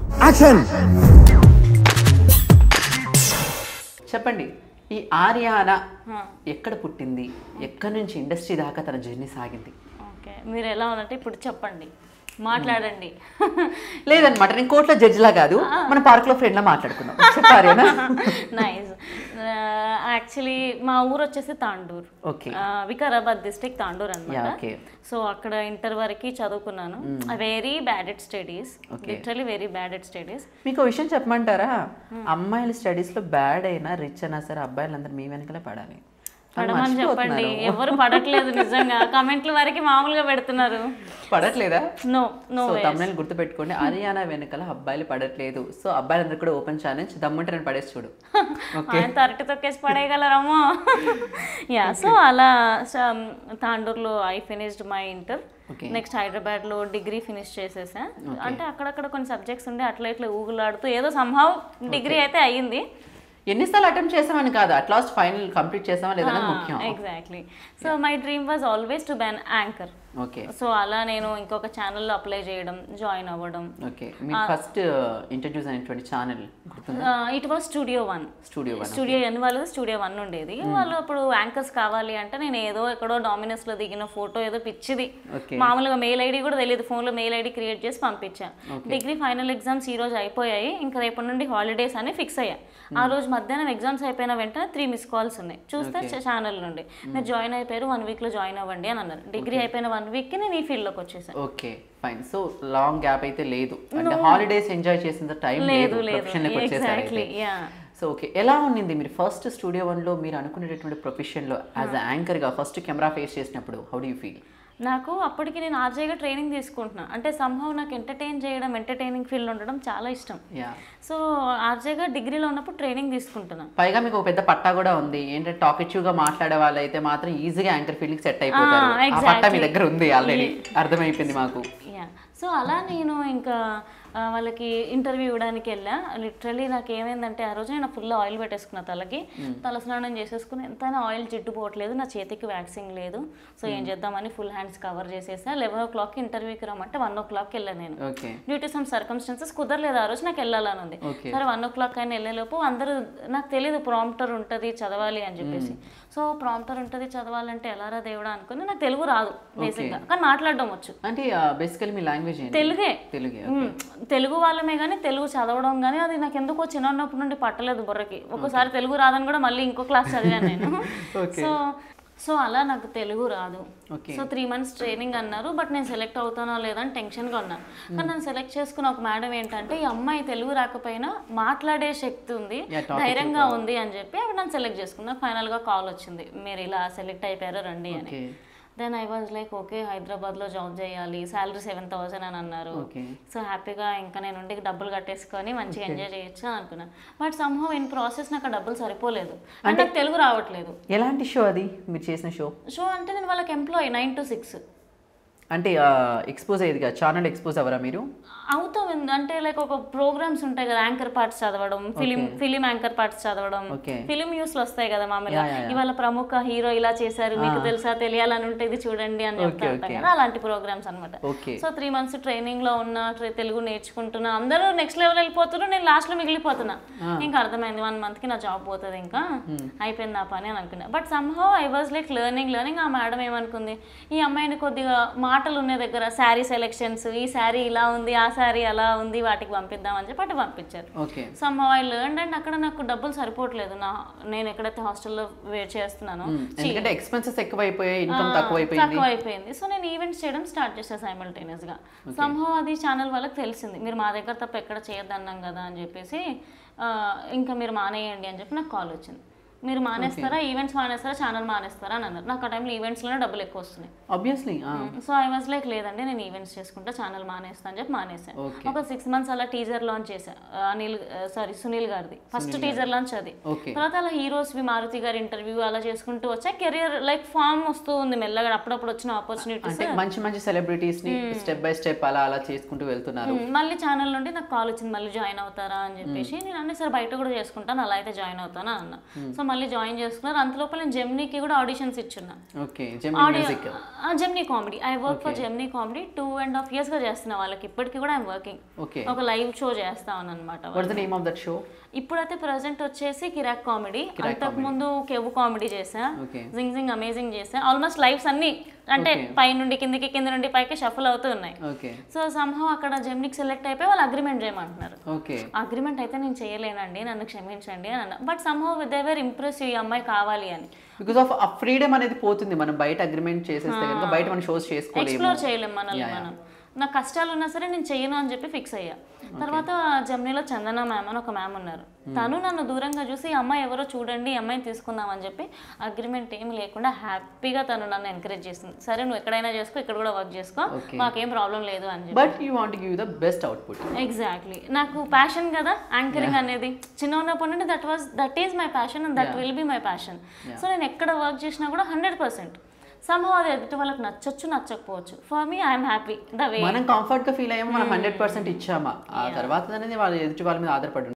Action చెప్పండి ఈ ఆర్యాన ఎక్కడ పుట్టింది ఎక్కడి నుంచి ఇండస్ట్రీ దాకా తన జర్నీ సాగింది ఓకే మీరు ఎలా ఉన్నట్టు ఇప్పుడు చెప్పండి మాట్లాడండి లేదనమాట నేను కోర్టులో జడ్జిలా కాదు మన పార్క్ లో ఫ్రెండ్ లా మాట్లాడుకుందాం చెప్పారేనా నైస్ యాక్చువల్లీ మా ఊరు వచ్చేసి తాండూర్ ఓకే ఆ, వికారాబాద్ డిస్ట్రిక్ట్ తాండూర్ యా అనమాట ఓకే సో అక్కడ ఇంటర్ వరకు చదువుకున్నాను very bad at studies Okay. Literally very bad at studies మీకు ఓ విషయం చెప్పమంటారా అమ్మాయిలు స్టడీస్ లో బ్యాడ్ అయినా రిచ్ అయినా సరే అబ్బాయిలందరూ మీ వెనకలే పడాలి అని పడమని చెప్పండి మర్చిపోతున్నారు. ఎవరు పడట్లేదు నిజంగా కమెంట్ల వరకు మామూలుగా పెడుతున్నారు పడట్లేదా నో నో సో తమిళ గుర్తుపెట్టుకోండి హర్యానా వెనకాల అబ్బాయిలు పడట్లేదు సో అబ్బాయిలందరూ కూడా ఓపెన్ ఛాలెంజ్ దమ్ముంటే నేను పడేసి చూడు ఆయన తరటి తొక్కేసి పడేయగలరమ్మో యా సో అలా స- తాండూరులో I finished my inter Okay. Next హైదరాబాద్లో డిగ్రీ ఫినిష్ చేసేసా అంటే అక్కడక్కడ కొన్ని సబ్జెక్ట్స్ ఉండే అట్లా ఇట్లా ఊగులాడుతూ ఏదో సంహవ్ డిగ్రీ అయితే అయ్యింది ఎన్నిసార్లు అటెంప్ట్ చేసామని కాదు అట్ లాస్ట్ ఫైనల్ కంప్లీట్ చేసామా లేదన్నది ముఖ్యం exactly so my dream was always to be an anchor okay so అలా నేను ఇంకొక ఛానల్లో అప్లై చేయడం జాయిన్ అవ్వడం ఓకే మీరు ఫస్ట్ ఇంట్రడ్యూస్ అయినటువంటి ఛానల్ గుర్తుందా it was studio one studio one studio N వాళ్ళది స్టూడియో వన్ ఉండేది వాళ్ళు అప్పుడు యాంకర్స్ కావాలి అంటే నేను ఏదో ఎక్కడో డామినస్ లో దిగిన ఫోటో ఏదో పిచ్చిది ఓకే మామూలుగా మెయిల్ ఐడి కూడా తెలియదు ఫోన్ లో మెయిల్ ఐడి క్రియేట్ చేసి పంపించా డిగ్రీ ఫైనల్ ఎగ్జామ్స్ ఈ రోజు అయిపోయాయి ఇంకా రేపటి నుండి హాలిడేస్ అని ఫిక్స్ అయ్యా ఆ రోజు మధ్యాహ్నం ఎగ్జామ్స్ అయిపోయిన వెంటనే త్రీ మిస్ కాల్స్ ఉన్నాయి చూస్తే ఛానల్ నుండి మీరు జాయిన్ అయిపోయారు వన్ వీక్ లో జాయిన్ అవ్వండి అని అన్నారు డిగ్రీ అయిపోయిన వన్ వీక్ కి నేను ఈ ఫీల్డ్ లోకి వచ్చేసాను okay fine so long gap అయితే లేదు అంటే హాలిడేస్ ఎంజాయ్ చేసిన టైం లేదు లేదు లేదు ప్రొఫెషన్లోకి వచ్చేసారు ఎగ్జాక్ట్లీ యా సో ఓకే ఎలా ఉండింది మీరు ఫస్ట్ స్టూడియో వన్లో మీరు అనుకునేటటువంటి ప్రొఫెషన్లో యాజ్ అ యాంకర్గా ఫస్ట్ కెమెరా ఫేస్ చేసినప్పుడు హౌ డూ యూ ఫీల్ నాకు అప్పటికి నేను ఆర్జేగా ట్రైనింగ్ తీసుకుంటున్నా అంటే సంభవ్ నాకు ఎంటర్టైన్ చేయడం ఎంటర్టైనింగ్ ఫీల్డ్ ఉండడం చాలా ఇష్టం యా సో ఆర్జేగా డిగ్రీలో ఉన్నప్పుడు ట్రైనింగ్ తీసుకుంటున్నా పైగా మీకు ఒక పెద్ద పట్టా కూడా ఉంది ఏంటంటే టాకెటివ్ గా మాట్లాడే వాళ్ళు అయితే మాత్రం ఈజీగా యాంకర్ ఫీల్డ్ సెట్ అయిపోతారు Ah, ఆ పట్టా మీ exactly. దగ్గర ఉంది ఆల్రెడీ అర్థమైపోయింది మాకు యా సో అలా నేను ఇంకా ఆ, వాళ్ళకి ఇంటర్వ్యూ ఇవ్వడానికి వెళ్ళా లిటరలీ నాకు ఏమైందంటే ఆ రోజు నేను ఫుల్ ఆయిల్ పెట్టేసుకున్నా తలకి తల స్నానం చేసేసుకుని ఎంతైనా ఆయిల్ జిడ్డు పోవట్లేదు నా చేతికి వ్యాక్సింగ్ లేదు సో ఏం చేద్దామని ఫుల్ హ్యాండ్స్ కవర్ చేసేసా లెవెన్ ఓ క్లాక్కి ఇంటర్వ్యూకి రమ్మంటే వన్ ఓ క్లాక్కి వెళ్ళాను నేను okay due to some circumstances కుదరలేదు ఆ రోజు నాకు వెళ్ళాలని ఉంది Okay. సరే వన్ ఓ క్లాక్ అయినా వెళ్ళేలోపు అందరూ నాకు తెలియదు ప్రాంప్టర్ ఉంటుంది చదవాలి అని చెప్పేసి సో ప్రాంప్టర్ ఉంటుంది చదవాలంటే ఎలారా దేవుడా అనుకుని నాకు తెలుగు రాదు బేసిక్గా కానీ మాట్లాడడం వచ్చు అంటే బేసికలీ మీ లాంగ్వేజ్ ఏంటి తెలుగే తెలుగే మ్మ్. తెలుగు వాళ్ళమే కానీ తెలుగు చదవడం కానీ అది నాకు ఎందుకో చిన్నప్పటి నుండి పట్టలేదు బుర్రకి ఒకసారి తెలుగు రాదని కూడా మళ్ళీ ఇంకో క్లాస్ చదివాను నేను సో సో అలా నాకు తెలుగు రాదు okay so three months training అన్నారు బట్ నేను సెలెక్ట్ అవుతానో లేదని టెన్షన్గా ఉన్నా కానీ నన్ను సెలెక్ట్ చేసుకున్న ఒక మేడం ఏంటంటే ఈ అమ్మాయి తెలుగు రాకపోయినా మాట్లాడే శక్తి ఉంది Yeah, talkative ధైర్యంగా ఉంది అని చెప్పి ఆవిడ నన్ను సెలెక్ట్ చేసుకున్నా ఫైనల్గా కాల్ వచ్చింది మీరు ఇలా సెలెక్ట్ అయిపోయారు రండి అని okay then I was like okay హైదరాబాద్లో జాబ్ చేయాలి శాలరీ సెవెన్ థౌసండ్ అని అన్నారు ఓకే సో హ్యాపీగా ఇంకా నేను ఉండి డబ్బులు కట్టేసుకొని మంచిగా ఎంజాయ్ చేయొచ్చు అని అనుకున్నాను బట్ సంహవ్ ఇన్ ప్రాసెస్ నాకు ఆ డబ్బులు సరిపోలేదు అంటే నాకు తెలుగు రావట్లేదు ఎలాంటి షో అది మీరు చేసిన షో సో అంటే నేను వాళ్ళకి ఎంప్లాయీ నైన్ టు సిక్స్ అంటే ఎక్స్పోజ్ అయ్యేది కదా ఛానల్ ఎక్స్పోజ్ అవ్వరా మీరు అవుతాం ఎందు- అంటే లైక్ ఒక ప్రోగ్రామ్స్ ఉంటాయి కదా యాంకర్ పార్ట్స్ చదవడం ఫిలిం ఫిలిం యాంకర్ పార్ట్స్ చదవడం Okay. ఫిలిం న్యూస్ లో వస్తాయి కదా మామూలుగా Yeah, yeah, yeah. ఇవాళ ప్రముఖ హీరో ఇలా చేశారు మీకు తెలుసా తెలియాలని ఉంటే ఇది చూడండి అని చెప్తా Okay, ఉంటాం okay. కదా అలాంటి ప్రోగ్రామ్స్ అనమాట okay so three months training లో ఉన్న ట్రే- తెలుగు నేర్చుకుంటున్నా అందరూ నెక్స్ట్ లెవెల్ వెళ్ళిపోతున్నారు నేను లాస్ట్ లో మిగిలిపోతున్నా ఇంకా అర్థమైంది వన్ మంత్ కి నా జాబ్ పోతుంది ఇంకా అయిపోయింది నా పని అని అనుకున్నా but somehow I was like learning learning ఆ మేడం ఏమనుకుంది ఈ అమ్మాయిని కొద్దిగా మాటలు ఉన్న దగ్గర శారీ సెలెక్షన్స్ ఈ శారీ ఇలా ఉంది ఆ శారీ అలా ఉంది వాటికి పంపిద్దాం అని చెప్పి అటు పంపించారు okay some I learn and అక్కడ నాకు డబ్బులు సరిపోవట్లేదు నా నేను ఎక్కడైతే హాస్టల్లో వేట్ చేస్తున్నానో ఎందుకంటే ఎక్స్పెన్సెస్ ఎక్కువైపోయాయి ఇన్కమ్ తక్కువ అయిపోయింది తక్కువ అయిపోయింది సో నేను ఈవెంట్స్ చేయడం స్టార్ట్ చేశాను సైమల్టేనియస్ గా సంహవ్ అది ఛానల్ వాళ్ళకి తెలిసింది మీరు మా దగ్గర తప్ప ఎక్కడ చేయొద్దన్నాం కదా అని చెప్పేసి ఆ, ఇంకా మీరు మానేయండి అని చెప్పి నాకు కాల్ వచ్చింది మీరు మానేస్తారా ఈవెంట్స్ మానేస్తారా ఛానల్ మానేస్తారా అని అన్నారు నాకు ఆ టైంలో ఈవెంట్స్లోనే డబ్బులు ఎక్కువ వస్తున్నాయి obviously so I was like లేదండి నేను ఈవెంట్స్ చేసుకుంటా ఛానల్ మానేస్తా అని చెప్పి మానేసాను Okay. ఒక సిక్స్ మంత్స్ అలా టీజర్ లాంచ్ చేశా ఆ, అనిల్ సారీ సునీల్ గారిది ఫస్ట్ టీజర్ లాంచ్ అది ఓకే తర్వాత అలా హీరోస్ వి మారుతి గారి ఇంటర్వ్యూ అలా చేసుకుంటూ వచ్చా కెరియర్ లైక్ ఫామ్ వస్తూ ఉంది మెల్లగా అప్పుడప్పుడు వచ్చిన ఆపర్చునిటీస్ అంటే మంచి మంచి సెలబ్రిటీస్ ని స్టెప్ బై స్టెప్ అలా అలా చేసుకుంటూ వెళ్తున్నారు మళ్ళీ ఛానల్ నుండి నాకు కాల్ వచ్చింది మళ్ళీ జాయిన్ అవుతారా అని చెప్పేసి నేను అన్నీ సరే బయట కూడా చేసుకుంటాను అలా అయితే జాయిన్ అవుతానా అన్న సో మళ్ళీ జాయిన్ చేసుకున్నారు అంతలోపల నేను జెమ్నీకి కూడా ఆడిషన్స్ ఇచ్చున్నా okay Gemini music Gemini comedy I work for Gemini comedy two and half years గా చేస్తున్నా వాళ్ళకి ఇప్పటికి కూడా ఐమ్ వర్కింగ్ ఓకే ఒక లైవ్ షో చేస్తాను అనమాట what the name of that show ఇప్పుడైతే ప్రజెంట్ వచ్చేసి కిరాక్ కామెడీ అంతకు ముందు కెవ్వు కామెడీ చేసా ఓకే జింగ్ జింగ్ అమేజింగ్ చేసా ఆల్మోస్ట్ లైవ్స్ అన్ని అంటే పై నుండి కిందికి కింద నుండి పైకి షఫల్ అవుతూ ఉన్నాయి ఓకే సో సంహవ్ అక్కడ జెమ్నీకి సెలెక్ట్ అయిపోయి వాళ్ళు అగ్రిమెంట్ చేయమంటున్నారు ఓకే అగ్రిమెంట్ అయితే నేను చేయలేనండి నన్ను క్షమించండి అని అన్నా but somehow they were impress ఈ అమ్మాయి కావాలి అని బికాస్ ఆఫ్ ఆ ఫ్రీడమ్ అనేది పోతుంది మనం బయట అగ్రిమెంట్ చేసేస్తే కనుక బయట మనం షోస్ చేసుకోలేము ఎక్స్ప్లోర్ చేయలేం మనల్ని మనం నాకు కష్టాలు ఉన్నా సరే నేను చెయ్యను అని చెప్పి ఫిక్స్ అయ్యా తర్వాత జమ్నీలో చందన మ్యామ్ అని ఒక మ్యామ్ ఉన్నారు తను నన్ను దూరంగా చూసి ఈ అమ్మాయి ఎవరో చూడండి ఈ అమ్మాయిని తీసుకుందాం అని చెప్పి అగ్రిమెంట్ ఏం లేకుండా హ్యాపీగా తను నన్ను ఎంకరేజ్ చేసింది సరే నువ్వు ఎక్కడైనా చేసుకో ఇక్కడ కూడా వర్క్ చేసుకో Okay. మాకేం ప్రాబ్లం లేదు అని చెప్పి but you want give the best output exactly నాకు ప్యాషన్ కదా యాంకరింగ్ అనేది చిన్న ఉన్నప్పటి నుండి that was that is my passion and that will be my passion so నేను ఎక్కడ వర్క్ చేసినా కూడా హండ్రెడ్ పర్సెంట్ సంభవం అది ఎదుటి వాళ్ళకి నచ్చొచ్చు నచ్చకపోవచ్చు for me I'm happy the way మనం కంఫర్ట్ గా ఫీల్ అయ్యాము మనం హండ్రెడ్ పర్సెంట్ ఇచ్చామా ఆ తర్వాత అనేది వాళ్ళ ఎదుటి వాళ్ళ మీద ఆధారపడి